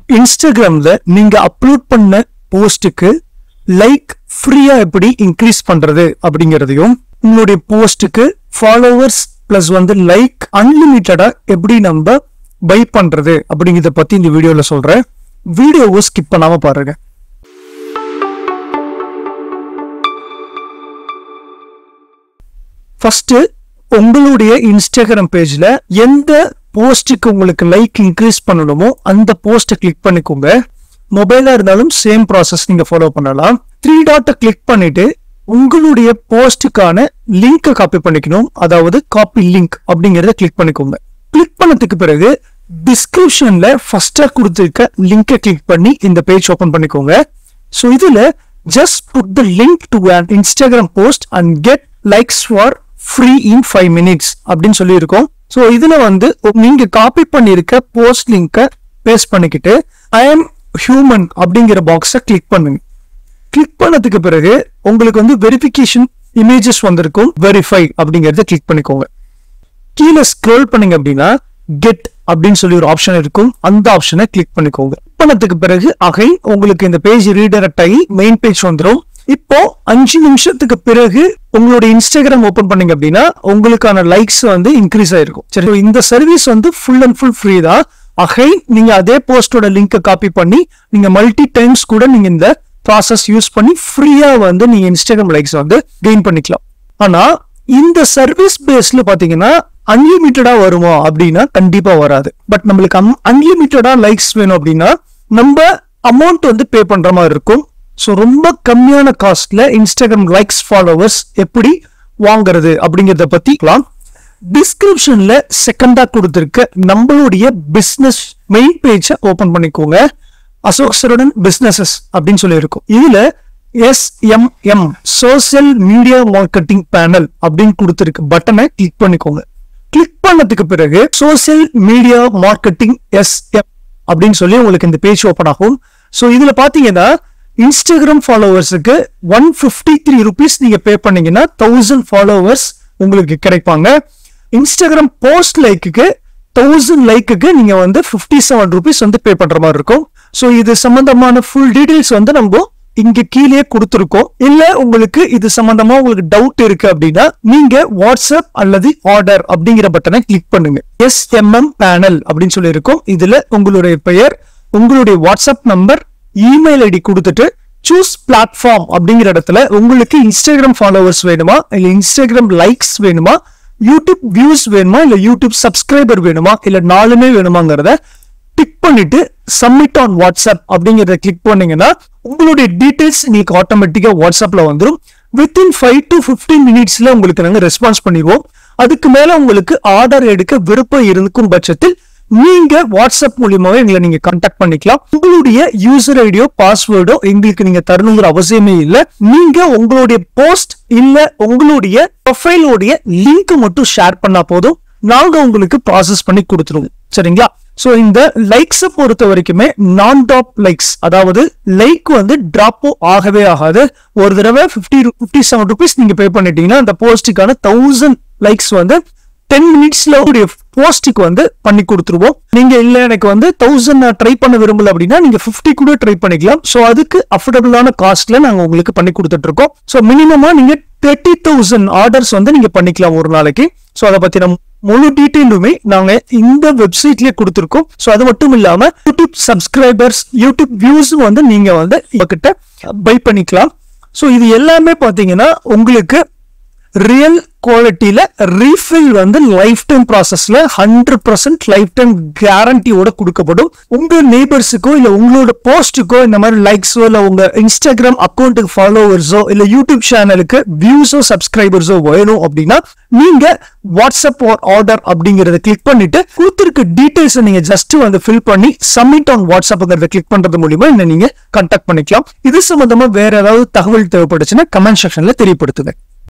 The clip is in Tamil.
இன்ஸ்டாகிராம்ல நீங்க அப்லோட் பண்ண போஸ்டுக்கு லைக் ஃப்ரீயா எப்படி இன்க்ரீஸ் பண்றது அப்படிங்கறதையும் உங்களுடைய போஸ்டுக்கு ஃபாலோவர்ஸ் பிளஸ் வந்து லைக் அன்லிமிட்டடா எப்படி நம்ம பை பண்றது அப்படிங்கறத பத்தி இந்த வீடியோல சொல்றேன் வீடியோவை ஸ்கிப் பண்ணாம பாருங்க ஃபர்ஸ்ட் உங்களுடைய இன்ஸ்டாகிராம் பேஜ்ல எந்த போஸ்டுக்கு உங்களுக்கு லைக் இன்க்ரீஸ் பண்ணணுமோ அந்த போஸ்ட்டை கிளிக் பண்ணிக்கோங்க மொபைலா இருந்தாலும் சேம் ப்ராசஸ் நீங்க ஃபாலோ பண்ணலாம் த்ரீ டாட்டை கிளிக் பண்ணிட்டு உங்களுடைய போஸ்டுக்கான லிங்கை காப்பி பண்ணிக்கணும் அதாவது காப்பி லிங்க் அப்படிங்கறத கிளிக் பண்ணிக்கோங்க கிளிக் பண்ணதுக்கு பிறகு டிஸ்கிரிப்ஷன்ல ஃபர்ஸ்டா கொடுத்திருக்க லிங்கை கிளிக் பண்ணி இந்த பேஜ் ஓபன் பண்ணிக்கோங்க ஸோ இதுல just put the link to an Instagram post and get likes for free in five minutes அப்படின்னு சொல்லியிருக்கோம் ஸோ இதுல வந்து நீங்க காப்பி பண்ணியிருக்க போஸ்ட் லிங்கை பேஸ்ட் பண்ணிக்கிட்டு ஐ am ஹியூமன் அப்படிங்கிற பாக்ஸை கிளிக் பண்ணுங்க கிளிக் பண்ணதுக்கு பிறகு உங்களுக்கு வந்து வெரிஃபிகேஷன் இமேஜஸ் வந்திருக்கும் வெரிஃபை அப்படிங்கறத கிளிக் பண்ணிக்கோங்க கீழே ஸ்க்ரோல் பண்ணீங்க அப்படின்னா கெட் அப்படின்னு சொல்லி ஒரு ஆப்ஷன் இருக்கும் அந்த ஆப்ஷனை கிளிக் பண்ணிக்கோங்க Click பண்ணதுக்கு பிறகு அகை உங்களுக்கு இந்த பேஜ் ரீடைரக்ட் ஆகி மெயின் பேஜ் வந்துடும் இப்போ அஞ்சு நிமிஷத்துக்கு பிறகு உங்களோட இன்ஸ்டாகிராம் ஓபன் பண்ணீங்க அப்படின்னா உங்களுக்கான லைக்ஸ் வந்து இன்க்ரீஸ் ஆயிருக்கும் சரி so இந்த சர்வீஸ் வந்து ஃபுல் அண்ட் ஃபுல் ஃப்ரீ தான் அகை நீங்க அதே போஸ்டோட லிங்கை காப்பி பண்ணி நீங்க மல்டி டைம்ஸ் கூட நீங்க இந்த ப்ராசஸ் யூஸ் பண்ணி ஃப்ரீயா வந்து நீங்க இன்ஸ்டாகிராம் லைக்ஸ் வந்து கெயின் பண்ணிக்கலாம் ஆனா இந்த சர்வீஸ் பேஸ்ல பாத்தீங்கன்னா அன்லிமிட்டடா வருமா அப்படின்னா கண்டிப்பா வராது பட் நம்மளுக்கு அன்லிமிட்டடா லைக்ஸ் வேணும் அப்படின்னா நம்ம அமௌண்ட் வந்து பே பண்ற மாதிரி இருக்கும் ஸோ ரொம்ப கம்மியான காஸ்ட்ல இன்ஸ்டாகிராம் லைக்ஸ் ஃபாலோவர்ஸ் எப்படி வாங்குறது அப்படிங்கறத பத்தி பார்க்கலாம். டிஸ்கிரிப்ஷன்ல செகண்டா கொடுத்திருக்க நம்மளுடைய பிசினஸ் மெயின் பேஜை ஓபன் பண்ணிக்கோங்க அசோக் சரடன் பிசினஸஸ் அப்படின்னு சொல்லி இருக்கும் இதுல SMM social media marketing panel அப்படின்னு கொடுத்திருக்க பட்டனை கிளிக் பண்ணிக்கோங்க கிளிக் பண்ணதுக்கு பிறகு சோசியல் மீடியா மார்க்கெட்டிங் எஸ்எம் அப்படின்னு சொல்லி உங்களுக்கு இந்த பேஜ் ஓபன் ஆகும் ஸோ இதுல பாத்தீங்கன்னா இன்ஸ்டாகிராம் ஃபாலோவர்ஸுக்கு ஒன் ஃபிஃப்டி த்ரீ ருபீஸ் நீங்க பே பண்ணீங்கன்னா தௌசண்ட் ஃபாலோவர்ஸ் உங்களுக்கு கிடைப்பாங்க இன்ஸ்டாகிராம் போஸ்ட் லைக்குக்கு தௌசண்ட் லைக்குக்கு நீங்க வந்து ஃபிஃப்டி செவன் ருபீஸ் வந்து பே பண்ற மாதிரி இருக்கும் ஸோ இது சம்பந்தமான ஃபுல் டீடைல்ஸ் வந்து நம்ம இங்க கீழே கொடுத்துருக்கோம் இல்ல உங்களுக்கு இது சம்பந்தமா உங்களுக்கு டவுட் இருக்கு அப்படின்னா நீங்க வாட்ஸ்அப் அல்லது ஆர்டர் அப்படிங்கிற பட்டனை கிளிக் பண்ணுங்க எஸ்எம்எம் பேனல் அப்படின்னு சொல்லி இருக்கும் இதுல உங்களுடைய பெயர் உங்களுடைய வாட்ஸ்அப் நம்பர் இமெயில் ஐடி கொடுத்துட்டு சூஸ் பிளாட்ஃபார்ம் அப்படிங்கிற இடத்துல உங்களுக்கு இன்ஸ்டாகிராம் ஃபாலோவர்ஸ் வேணுமா இல்ல இன்ஸ்டாகிராம் லைக்ஸ் வேணுமா யூடியூப் வியூஸ் வேணுமா இல்ல யூடியூப் சப்ஸ்கிரைபர் வேணுமா இல்ல நாலுமே வேணுமாங்கிறத டிக் பண்ணிட்டு சப்மிட் ஆன் வாட்ஸ்அப் அப்படிங்கறத கிளிக் பண்ணீங்கன்னா உங்களுடைய டீடைல்ஸ் உங்களுக்கு ஆட்டோமேட்டிக்கா வாட்ஸ்அப்ல வந்துடும் வித்தின் ஃபைவ் டு ஃபிஃப்டீன் மினிட்ஸ்ல உங்களுக்கு நாங்க ரெஸ்பான்ஸ் பண்ணிடுவோம் அதுக்கு மேல உங்களுக்கு ஆர்டர் எடுக்க விருப்பம் இருக்கும் பட்சத்தில் நீங்க வாட்ஸ்அப் மூலியமாவே எங்களை நீங்க கான்டாக்ட் பண்ணிக்கலாம் உங்களுடைய யூசர் ஐடியோ பாஸ்வேர்டோ எங்களுக்கு நீங்க தரணுங்கிற அவசியமே இல்ல நீங்க உங்களுடைய போஸ்ட் இல்ல உங்களுடைய ப்ரொஃபைலோடைய லிங்க் மட்டும் ஷேர் பண்ணா போதும் நாங்க உங்களுக்கு ப்ராசஸ் பண்ணி கொடுத்துருவோம் சரிங்களா சோ இந்த லைக்ஸை பொறுத்த வரைக்குமே நான் டாப் லைக்ஸ் அதாவது லைக் வந்து டிராப்போ ஆகவே ஆகாது ஒரு தடவை ஃபிஃப்டி ஃபிஃப்டி செவன் ருபீஸ் நீங்க பே பண்ணிட்டீங்கன்னா அந்த போஸ்ட்டுக்கான தௌசண்ட் லைக்ஸ் வந்து டென் மினிட்ஸ்ல உடைய போஸ்ட்டுக்கு வந்து பண்ணி கொடுத்துருவோம் நீங்க இல்ல எனக்கு வந்து தௌசண்ட் நான் ட்ரை பண்ண விரும்பல அப்படின்னா நீங்க 50 கூட ட்ரை பண்ணிக்கலாம் சோ அதுக்கு அஃபோர்டபுளான காஸ்ட்ல நாங்க உங்களுக்கு பண்ணி கொடுத்துட்டு இருக்கோம் சோ மினிமமா நீங்க தேர்ட்டி தௌசண்ட் ஆர்டர்ஸ் வந்து நீங்க பண்ணிக்கலாம் ஒரு நாளைக்கு சோ அதை பத்தி நம்ம முழு டீட்டெயிலுமே நாங்க இந்த வெப்சைட்லயே கொடுத்துருக்கோம் சோ அது மட்டும் இல்லாம யூடியூப் சப்ஸ்கிரைபர்ஸ் யூடியூப் வியூஸ் வந்து நீங்க வந்து கிட்ட பை பண்ணிக்கலாம் சோ இது எல்லாமே பாத்தீங்கன்னா உங்களுக்கு ரியல் குவாலிட்டியில ரீஃபில் வந்து லைஃப் டைம் ப்ராசஸ்ல ஹண்ட்ரட் பர்சன்ட் லைஃப் டைம் கேரண்டியோட கொடுக்கப்படும் உங்க நெய்பர்ஸுக்கோ இல்ல உங்களோட போஸ்ட்டுக்கோ இந்த மாதிரி லைக்ஸோ இல்ல உங்க இன்ஸ்டாகிராம் அக்கௌண்ட்டுக்கு ஃபாலோவர்ஸோ இல்ல யூடியூப் சேனலுக்கு வியூஸோ சப்ஸ்கிரைபர்ஸோ வேணும் அப்படின்னா நீங்க வாட்ஸ்அப் ஆர்டர் அப்படிங்கறத கிளிக் பண்ணிட்டு கொடுத்திருக்க டீடைல்ஸ் நீங்க ஜஸ்ட் வந்து ஃபில் பண்ணி சப்மிட் ஆன் வாட்ஸ்அப்ங்கிறத கிளிக் பண்றது மூலியமா என்ன நீங்க கான்டாக்ட் பண்ணிக்கலாம் இது சம்பந்தமா வேற ஏதாவது தகவல் தேவைப்பட்டுச்சுன்னா கமெண்ட் செக்ஷன்ல தெரியப்படுத்துங்க